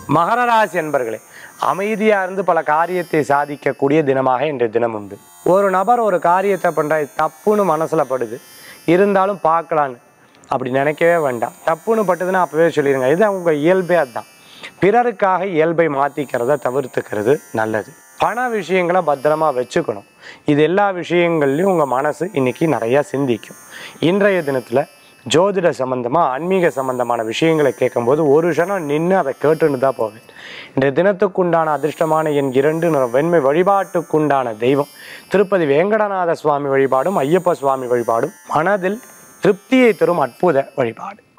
மகர ராசி என்பர்களே அமைதியாக இருந்து பல காரியத்தை சாதிக்கக்கூடிய தினமாக இன்றைய தினம் உண்டு ஒரு நபர் ஒரு காரியத்தை பண்ணுற தப்புன்னு மனசில் படுது இருந்தாலும் பார்க்கலான்னு அப்படி நினைக்கவே வேண்டாம் தப்புன்னு பட்டுதுன்னா அப்பவே சொல்லிடுங்க இது அவங்க இயல்பே அதுதான் பிறருக்காக இயல்பை மாற்றிக்கிறத தவிர்த்துக்கிறது நல்லது பண விஷயங்களை பத்திரமா வச்சுக்கணும் இது எல்லா விஷயங்கள்லையும் உங்கள் மனசு இன்னைக்கு நிறையா சிந்திக்கும் இன்றைய தினத்தில் ஜோதிட சம்பந்தமா ஆன்மீக சம்பந்தமான விஷயங்களை கேட்கும்போது ஒரு க்ஷணம் நின்று அதை கேட்டுன்னு தான் போவேன் இன்றைய தினத்துக்குண்டான அதிர்ஷ்டமான என் இரண்டு நிறம் வெண்மை வழிபாட்டுக்குண்டான தெய்வம் திருப்பதி வேங்கடநாத சுவாமி வழிபாடும் ஐயப்ப சுவாமி வழிபாடும் மனதில் திருப்தியை தரும் அற்புத வழிபாடு